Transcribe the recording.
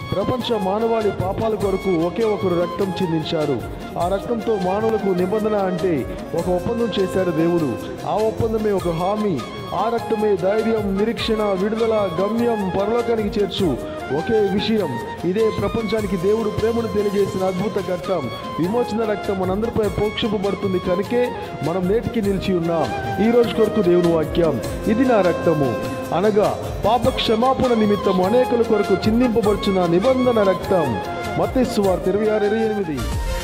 ప్రపంచ మానవాళి పాపాల కొరకు ఒకే ఒకరు రక్తం చిందించారు ఆ రక్తంతో మానవులకు నిబంధన అంటే ఒక ఒప్పందం చేశారు దేవుడు ఆ ఒప్పందమే ఒక హామీ ఆ రక్తమే ధైర్యం నిరీక్షణ విడుదల గమ్యం పరలోకానికి చేర్చు ఒకే విషయం ఇదే ప్రపంచానికి దేవుడు ప్రేమను తెలియజేసిన అద్భుత ఘట్టం విమోచన రక్తం మనందరిపై పోక్షింపబడుతుంది కనుకే మనం నేటికి నిలిచి ఉన్నాం ఈ రోజు కొరకు దేవుని వాక్యం ఇది నా రక్తము అనగా పాప క్షమాపణ నిమిత్తము అనేకుల కొరకు చిందింపబడుచున్న నిబంధన రక్తం మత్తేసు వార్త ఇరవై ఆరు ఇరవై ఎనిమిది